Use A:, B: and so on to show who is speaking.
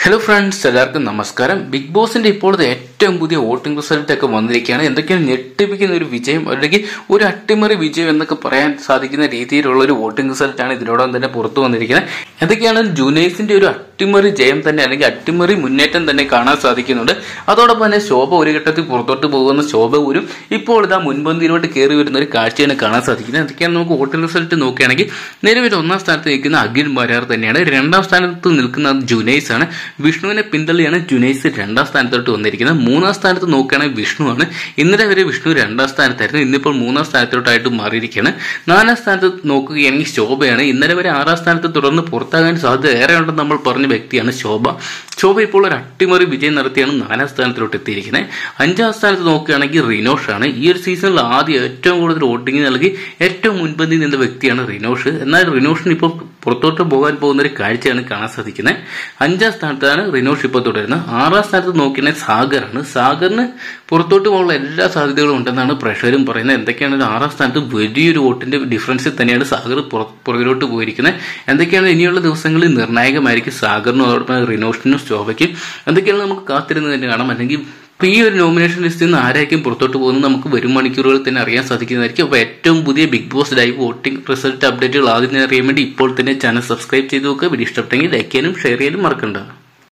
A: hello friends എല്ലാവർക്കും നമസ്കാരം big ബോസിന്റെ ഇപ്പോഴത്തെ ഏറ്റവും പുതിയ വോട്ടിംഗ് റിസൾട്ട് ഒക്കെ വന്നിരിക്കുകയാണ് എന്തൊക്കെയാണ് ഞെട്ടിപ്പിക്കുന്ന ഒരു വിജയം അല്ലെങ്കിൽ ഒരു അട്ടിമറി വിജയം എന്നൊക്കെ പറയാൻ സാധിക്കുന്ന രീതിയിലുള്ള ഒരു വോട്ടിംഗ് റിസൾട്ടാണ് ഇതിനോടൊപ്പം തന്നെ പുറത്തു വന്നിരിക്കുന്നത് എന്തൊക്കെയാണ് ജൂനൈസിന്റെ ഒരു അട്ടിമറി ജയം തന്നെ അല്ലെങ്കിൽ അട്ടിമറി മുന്നേറ്റം തന്നെ കാണാൻ സാധിക്കുന്നുണ്ട് അതോടൊപ്പം തന്നെ ശോഭ ഒരു ഘട്ടത്തിൽ പുറത്തോട്ട് പോകുന്ന ശോഭ പോലും ഇപ്പോൾ ഇതാ മുൻപന്തിയിലോട്ട് കയറി വരുന്ന ഒരു കാഴ്ചയാണ് കാണാൻ സാധിക്കുന്നത് എന്തൊക്കെയാണ് നമുക്ക് വോട്ടിംഗ് റിസൾട്ട് നോക്കുകയാണെങ്കിൽ നിലവിൽ ഒന്നാം സ്ഥാനത്ത് നിൽക്കുന്ന അഖിൽ മരാർ തന്നെയാണ് രണ്ടാം സ്ഥാനത്ത് നിൽക്കുന്നത് ജുനൈസ് ആണ് വിഷ്ണുവിനെ പിന്തള്ളിയാണ് ജുനൈസ് രണ്ടാം സ്ഥാനത്തോട്ട് വന്നിരിക്കുന്നത് മൂന്നാം സ്ഥാനത്ത് നോക്കുകയാണെങ്കിൽ വിഷ്ണുവാണ് ഇന്നലെ വരെ വിഷ്ണു രണ്ടാം സ്ഥാനത്തായിരുന്നു ഇന്നിപ്പോൾ മൂന്നാം സ്ഥാനത്തോട്ടായിട്ട് മാറിയിരിക്കുകയാണ് നാലാം സ്ഥാനത്ത് നോക്കുകയാണെങ്കിൽ ശോഭയാണ് ഇന്നലെ വരെ ആറാം സ്ഥാനത്ത് തുടർന്ന് പുറത്താകാൻ സാധ്യത ഏറെ ഉണ്ടെന്ന് നമ്മൾ പറഞ്ഞ വ്യക്തിയാണ് ശോഭ ശോഭ ഇപ്പോൾ ഒരു അട്ടിമറി വിജയം നടത്തിയാണ് നാലാം സ്ഥാനത്തിലോട്ട് എത്തിയിരിക്കുന്നത് അഞ്ചാം സ്ഥാനത്ത് നോക്കുകയാണെങ്കിൽ റിനോഷ് ആണ് ഈ ഒരു സീസണിൽ ആദ്യം ഏറ്റവും കൂടുതൽ വോട്ടിംഗ് നൽകി ഏറ്റവും മുൻപന്തിയിൽ നിന്ന വ്യക്തിയാണ് റിനോഷ് എന്നാൽ റിനോഷിന് ഇപ്പോൾ പുറത്തോട്ട് പോകാൻ പോകുന്ന ഒരു കാഴ്ചയാണ് കാണാൻ സാധിക്കുന്നത് അഞ്ചാം സ്ഥാനത്താണ് റിനോഷ് ഇപ്പോൾ തുടരുന്നത് ആറാം സ്ഥാനത്ത് നോക്കിയാൽ സാഗറാണ് സാഗറിന് പുറത്തോട്ട് പോകാനുള്ള എല്ലാ സാധ്യതകളും ഉണ്ടെന്നാണ് പ്രഷറും പറയുന്നത് എന്തൊക്കെയാണ് ആറാം സ്ഥാനത്ത് വലിയൊരു വോട്ടിന്റെ ഡിഫറൻസിൽ തന്നെയാണ് സാഗർ പുറകിലോട്ട് പോയിരിക്കുന്നത് എന്തൊക്കെയാണ് ഇനിയുള്ള ദിവസങ്ങളിൽ നിർണായകമായിരിക്കും സാഗറിനും അതോടൊപ്പം റിനോഷിനും ശോഭയ്ക്കും എന്തൊക്കെയാണ് നമുക്ക് കാത്തിരുന്ന് തന്നെ കാണാം അല്ലെങ്കിൽ അപ്പൊ ഈ ഒരു നോമിനേഷൻ ലിസ്റ്റിൽ നിന്ന് ആരായിരിക്കും പുറത്തോട്ട് പോകുന്നത് നമുക്ക് വരും മണിക്കൂറുകളിൽ തന്നെ അറിയാൻ സാധിക്കുന്നതായിരിക്കും അപ്പോൾ ഏറ്റവും പുതിയ Big Boss live voting result അപ്ഡേറ്റുകൾ ആദ്യം തന്നെ അറിയാൻ വേണ്ടി ഇപ്പോൾ തന്നെ ചാനൽ സബ്സ്ക്രൈബ് ചെയ്ത് നോക്കുക വീഡിയോ ഇഷ്ടപ്പെട്ടെങ്കിൽ ലൈക്ക് ചെയ്യാനും ഷെയർ ചെയ്യാനും മറക്കണ്ട